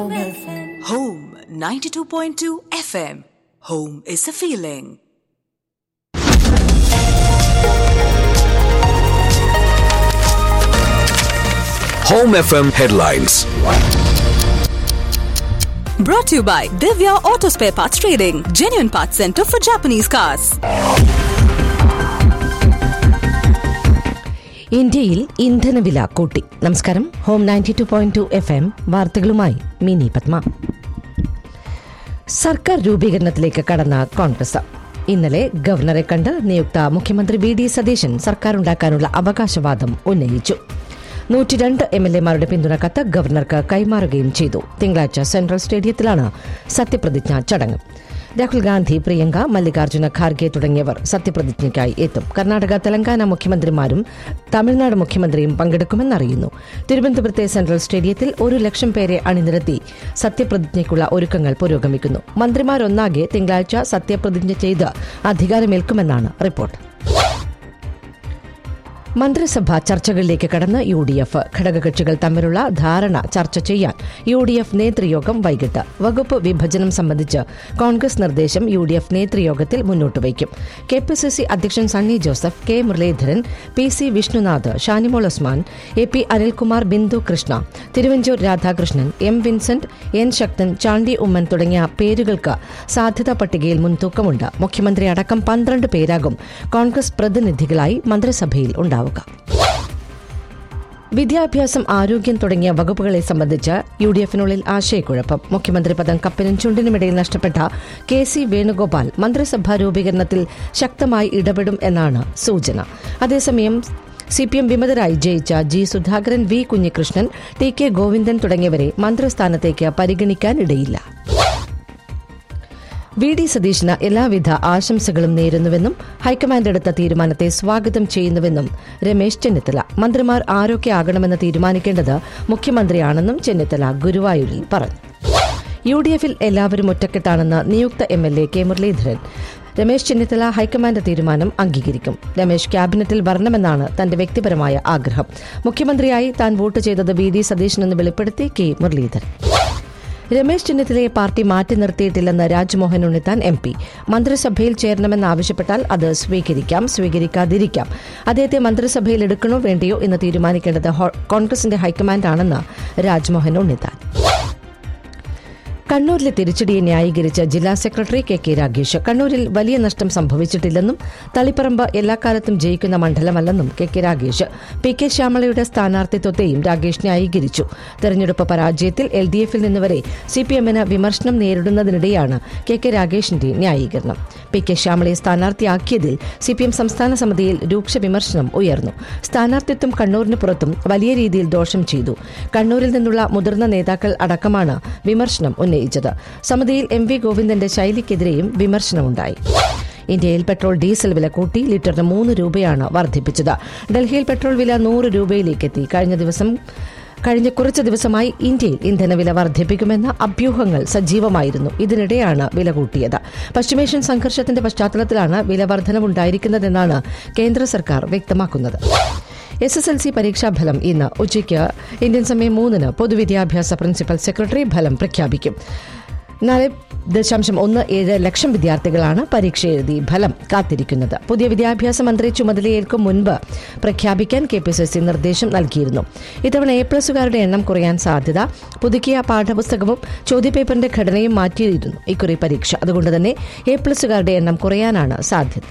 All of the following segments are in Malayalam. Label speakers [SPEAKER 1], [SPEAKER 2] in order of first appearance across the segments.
[SPEAKER 1] Home 92.2 FM. Home is a feeling.
[SPEAKER 2] Home FM headlines.
[SPEAKER 1] Brought to you by Divya Auto Spare Parts Trading, genuine parts center for Japanese cars.
[SPEAKER 3] ഇന്ത്യയിൽ ഇന്ധനവില കൂട്ടി നമസ്കാരം home ninety two point two F M വാർത്തകളുമായി മിനി പത്മ സർക്കാർ രൂപീകരണത്തിലേക്ക് കടന്ന കോൺഗ്രസ് ഇന്നലെ ഗവർണറെ കണ്ട് നിയുക്ത മുഖ്യമന്ത്രി വി ഡി സതീശൻ സർക്കാർ ഉണ്ടാക്കാനുള്ള അവകാശവാദം ഉന്നയിച്ചു നൂറ്റിരണ്ട് എം എൽ എമാരുടെ പിന്തുണ കത്ത് ഗവർണർക്ക് കൈമാറുകയും ചെയ്തു തിങ്കളാഴ്ച സെൻട്രൽ സ്റ്റേഡിയത്തിലാണ് സത്യപ്രതിജ്ഞാ ചടങ്ങ് രാഹുൽ ഗാന്ധി പ്രിയങ്ക മല്ലികാർജ്ജുന ഖാർഗെ തുടങ്ങിയവർ സത്യപ്രതിജ്ഞയ്ക്കായി എത്തും കർണാടക തെലങ്കാന മുഖ്യമന്ത്രിമാരും തമിഴ്നാട് മുഖ്യമന്ത്രിയും പങ്കെടുക്കുമെന്നറിയുന്നു തിരുവനന്തപുരത്തെ സെൻട്രൽ സ്റ്റേഡിയത്തിൽ ഒരു ലക്ഷം പേരെ അണിനിരത്തി സത്യപ്രതിജ്ഞയ്ക്കുള്ള ഒരുക്കങ്ങൾ പുരോഗമിക്കുന്നു മന്ത്രിമാരൊന്നാകെ തിങ്കളാഴ്ച സത്യപ്രതിജ്ഞ ചെയ്ത് അധികാരമേൽക്കുമെന്നാണ് റിപ്പോർട്ട് മന്ത്രിസഭാ ചർച്ചകളിലേക്ക് കടന്ന് യു ഡി എഫ് ഘടകകക്ഷികൾ തമ്മിലുള്ള ധാരണ ചർച്ച ചെയ്യാൻ യു ഡി എഫ് നേതൃയോഗം വൈകിട്ട് വകുപ്പ് വിഭജനം സംബന്ധിച്ച് കോൺഗ്രസ് നിർദ്ദേശം യു ഡി എഫ് നേതൃയോഗത്തിൽ മുന്നോട്ട് വയ്ക്കും കെ പി സി സി അധ്യക്ഷൻ Sunny Joseph K Muraleedharan P C Vishnunath Shanimol Usman A P Anilkumar Bindhu Krishna Thiruvanchoor Radhakrishnan M Vincent N Sakthan Chandy Oommen തുടങ്ങിയ പേരുകൾക്ക് സാധ്യതാ പട്ടികയിൽ മുൻതൂക്കമുണ്ട് മുഖ്യമന്ത്രി അടക്കം പന്ത്രണ്ട് പേരാകും കോൺഗ്രസ് പ്രതിനിധികളായി മന്ത്രിസഭയിൽ ഉണ്ടാവുക വിദ്യാഭ്യാസം ആരോഗ്യം തുടങ്ങിയ വകുപ്പുകളെ സംബന്ധിച്ച് യു ഡി എഫിനുള്ളിൽ ആശയക്കുഴപ്പം മുഖ്യമന്ത്രി പദം കപ്പിനും ചുണ്ടിനുമിടയിൽ നഷ്ടപ്പെട്ട കെ സി വേണുഗോപാൽ മന്ത്രിസഭാ രൂപീകരണത്തിൽ ശക്തമായി ഇടപെടും എന്നാണ് സൂചന അതേസമയം സി പി എം വിമതരായി ജയിച്ച G Sudhakaran V Kunhikrishnan T K Govindan തുടങ്ങിയവരെ മന്ത്രിസ്ഥാനത്തേക്ക് പരിഗണിക്കാനിടയില്ല വി ഡി സതീശന് എല്ലാവിധ ആശംസകളും നേരുന്നുവെന്നും ഹൈക്കമാൻഡ് എടുത്ത തീരുമാനത്തെ സ്വാഗതം ചെയ്യുന്നുവെന്നും രമേശ് ചെന്നിത്തല മന്ത്രിമാർ ആരൊക്കെ ആകണമെന്ന് തീരുമാനിക്കേണ്ടത് മുഖ്യമന്ത്രിയാണെന്നും ചെന്നിത്തല ഗുരുവായൂരിൽ പറഞ്ഞു യു ഡി എഫിൽ എല്ലാവരും ഒറ്റക്കെട്ടാണെന്ന് നിയുക്ത M L A K Muraleedharan Ramesh Chennithala high command തീരുമാനം അംഗീകരിക്കും രമേശ് ക്യാബിനറ്റിൽ വരണമെന്നാണ് തന്റെ വ്യക്തിപരമായ ആഗ്രഹം മുഖ്യമന്ത്രിയായി താൻ വോട്ട് ചെയ്തത് വി ഡി സതീശനെന്ന് വെളിപ്പെടുത്തി കെ മുരളീധരൻ രമേശ് ചെന്നിത്തലയെ പാർട്ടി മാറ്റി നിർത്തിയിട്ടില്ലെന്ന് രാജ്മോഹൻ ഉണ്ണിത്താൻ എം പി മന്ത്രിസഭയിൽ ചേരണമെന്നാവശ്യപ്പെട്ടാൽ അത് സ്വീകരിക്കാം സ്വീകരിക്കാതിരിക്കാം അദ്ദേഹത്തെ മന്ത്രിസഭയിൽ എടുക്കണോ വേണ്ടിയോ എന്ന് തീരുമാനിക്കേണ്ടത് ഹോ- കോൺഗ്രസിന്റെ ഹൈക്കമാൻഡാണെന്ന് രാജ്മോഹൻ ഉണ്ണിത്താൻ കണ്ണൂരിലെ തിരിച്ചടിയെ ന്യായീകരിച്ച ജില്ലാ സെക്രട്ടറി കെ കെ രാഗേഷ് കണ്ണൂരിൽ വലിയ നഷ്ടം സംഭവിച്ചിട്ടില്ലെന്നും തളിപ്പറമ്പ് എല്ലാ കാലത്തും ജയിക്കുന്ന മണ്ഡലമല്ലെന്നും K K Ragesh P K ശ്യാമളയുടെ സ്ഥാനാർത്ഥിത്വത്തെയും രാഗേഷ് ന്യായീകരിച്ചു തെരഞ്ഞെടുപ്പ് പരാജയത്തിൽ എൽ ഡി എഫിൽ നിന്ന് വരെ സി പി എമ്മിന് വിമർശനം നേരിടുന്നതിനിടെയാണ് കെ കെ രാഗേഷിന്റെ ന്യായീകരണം പി കെ ശ്യാമളയെ സ്ഥാനാർത്ഥിയാക്കിയതിൽ സി പി എം സംസ്ഥാന സമിതിയിൽ രൂക്ഷ വിമർശനം ഉയർന്നു സ്ഥാനാർത്ഥിത്വം കണ്ണൂരിന് പുറത്തും വലിയ രീതിയിൽ ദോഷം ചെയ്തു കണ്ണൂരിൽ നിന്നുള്ള മുതിർന്ന നേതാക്കൾ അടക്കമാണ് വിമർശനം ഉന്നയിച്ചത് സമിതിയിൽ എം വി ഗോവിന്ദന്റെ ശൈലിക്കെതിരെയും വിമർശനമുണ്ടായി ഇന്ത്യയിൽ പെട്രോൾ ഡീസൽ വില കൂട്ടി ലിറ്ററിന് മൂന്ന് രൂപയാണ് വർദ്ധിപ്പിച്ചത് ഡൽഹിയിൽ പെട്രോൾ വില നൂറ് രൂപയിലേക്കെത്തി കഴിഞ്ഞ ദിവസം കഴിഞ്ഞ കുറച്ച് ദിവസമായി ഇന്ത്യയിൽ ഇന്ധനവില വർദ്ധിപ്പിക്കുമെന്ന അഭ്യൂഹങ്ങൾ സജീവമായിരുന്നു ഇതിനിടെയാണ് വില കൂട്ടിയത് പശ്ചിമേഷ്യൻ സംഘർഷത്തിന്റെ പശ്ചാത്തലത്തിലാണ് വില വർധനവുണ്ടായിരിക്കുന്നതെന്നാണ് കേന്ദ്ര സർക്കാർ വ്യക്തമാക്കുന്നത് എസ് എസ് എൽ സി പരീക്ഷാഫലം ഇന്ന് ഉച്ചയ്ക്ക് ഇന്ത്യൻ സമയം മൂന്നിന് പൊതുവിദ്യാഭ്യാസ പ്രിൻസിപ്പൽ സെക്രട്ടറി ഫലം പ്രഖ്യാപിക്കും നാല് ദശാംശം ഒന്ന് ഏഴ് ലക്ഷം വിദ്യാർത്ഥികളാണ് പരീക്ഷ എഴുതി ഫലം കാത്തിരിക്കുന്നത് പുതിയ വിദ്യാഭ്യാസ മന്ത്രി ചുമതലയേൽക്കും മുൻപ് പ്രഖ്യാപിക്കാൻ കെ പി സി സി നിർദ്ദേശം നൽകിയിരുന്നു ഇത്തവണ എ പ്ലസുകാരുടെ എണ്ണം കുറയാൻ സാധ്യത പുതുക്കിയ പാഠപുസ്തകവും ചോദ്യപേപ്പറിന്റെ ഘടനയും മാറ്റിയിരുന്നു ഇക്കുറി പരീക്ഷ അതുകൊണ്ട് തന്നെ എ പ്ലസുകാരുടെ എണ്ണം കുറയാനാണ് സാധ്യത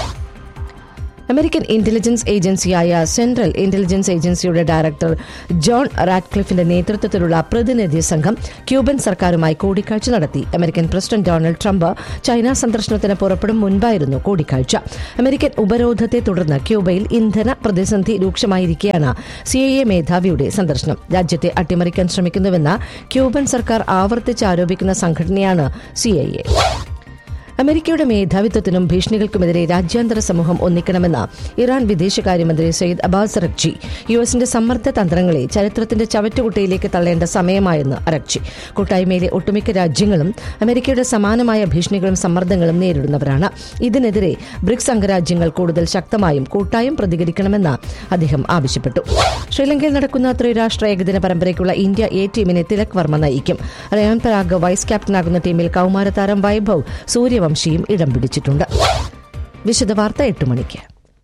[SPEAKER 3] അമേരിക്കൻ ഇന്റലിജൻസ് ഏജൻസിയായ സെൻട്രൽ ഇന്റലിജൻസ് ഏജൻസിയുടെ ഡയറക്ടർ ജോൺ റാഡ്ക്ലിഫിന്റെ നേതൃത്വത്തിലുള്ള പ്രതിനിധി സംഘം ക്യൂബൻ സർക്കാരുമായി കൂടിക്കാഴ്ച നടത്തി American president Donald Trump China സന്ദർശനത്തിന് പുറപ്പെടും മുൻപായിരുന്നു കൂടിക്കാഴ്ച അമേരിക്കൻ ഉപരോധത്തെ തുടർന്ന് ക്യൂബയിൽ ഇന്ധന പ്രതിസന്ധി രൂക്ഷമായിരിക്കെയാണ് സി ഐ എ മേധാവിയുടെ സന്ദർശനം രാജ്യത്തെ അട്ടിമറിക്കാൻ ശ്രമിക്കുന്നുവെന്ന് ക്യൂബൻ സർക്കാർ ആവർത്തിച്ച് ആരോപിക്കുന്ന സംഘടനയാണ് സി ഐ എ അമേരിക്കയുടെ മേധാവിത്വത്തിനും ഭീഷണികൾക്കുമെതിരെ രാജ്യാന്തര സമൂഹം ഒന്നിക്കണമെന്ന് ഇറാൻ വിദേശകാര്യമന്ത്രി സയ്യിദ് അബ്ബാസ് അറക്ചി യു എസിന്റെ സമ്മർദ്ദ തന്ത്രങ്ങളെ ചരിത്രത്തിന്റെ ചവറ്റുകുട്ടയിലേക്ക് തള്ളേണ്ട സമയമായെന്ന് അറക്ചി കൂട്ടായ്മയിലെ ഒട്ടുമിക്ക രാജ്യങ്ങളും അമേരിക്കയുടെ സമാനമായ ഭീഷണികളും സമ്മർദ്ദങ്ങളും നേരിടുന്നവരാണ് ഇതിനെതിരെ ബ്രിക്സ് അംഗരാജ്യങ്ങൾ കൂടുതൽ ശക്തമായും കൂട്ടായും പ്രതികരിക്കണമെന്ന് അദ്ദേഹം ആവശ്യപ്പെട്ടു ശ്രീലങ്കയിൽ നടക്കുന്ന ത്രിരാഷ്ട്ര ഏകദിന പരമ്പരയ്ക്കുള്ള ഇന്ത്യ എ ടീമിനെ തിലക് വർമ്മ നയിക്കും റയാൻ പരാഗ് വൈസ് ക്യാപ്റ്റനാകുന്ന ടീമിൽ കൌമാരതാരം വൈഭവ് സൂര്യവംശിയും ഇടം പിടിച്ചിട്ടുണ്ട് വിശദവാർത്ത എട്ട് മണിക്ക്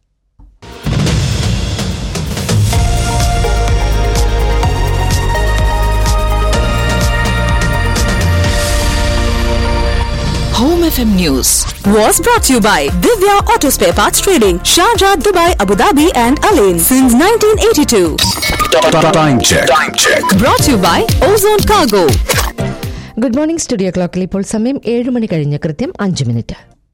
[SPEAKER 1] Home FM News was brought to you by Divya Auto Spare Parts Trading, Sharjah, Dubai, Abu Dhabi, and Alain since 1982.
[SPEAKER 2] Time check. Time check.
[SPEAKER 1] Brought to you by Ozone Cargo.
[SPEAKER 3] Good morning studio ക്ലോക്കിൽ ഇപ്പോൾ സമയം ഏഴ് മണി കഴിഞ്ഞ് കൃത്യം അഞ്ച് minute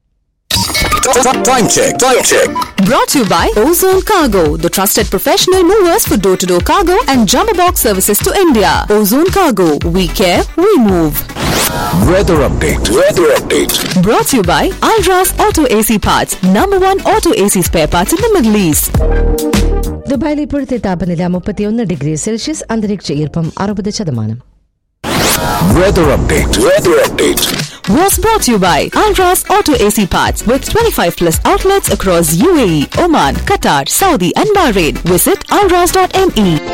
[SPEAKER 2] Time check. Time check.
[SPEAKER 1] Brought to you by Ozone Cargo, the trusted professional movers for door to door cargo and jumbo box services to India. Ozone Cargo, we care, we move.
[SPEAKER 2] Weather update. Weather update.
[SPEAKER 1] Brought to you by Alras Auto AC Parts, number one auto AC spare parts in the Middle East.
[SPEAKER 3] ദുബായിൽ ഇപ്പോഴത്തെ താപനില മുപ്പത്തിയൊന്ന് ഡിഗ്രി സെൽഷ്യസ് അന്തരീക്ഷ ഈർപ്പം അറുപത് ശതമാനം
[SPEAKER 2] Weather update. Weather update.
[SPEAKER 1] Was brought to you by Alras Auto AC Parts with 25 plus outlets across UAE, Oman, Qatar, Saudi, and Bahrain. Visit alras.me.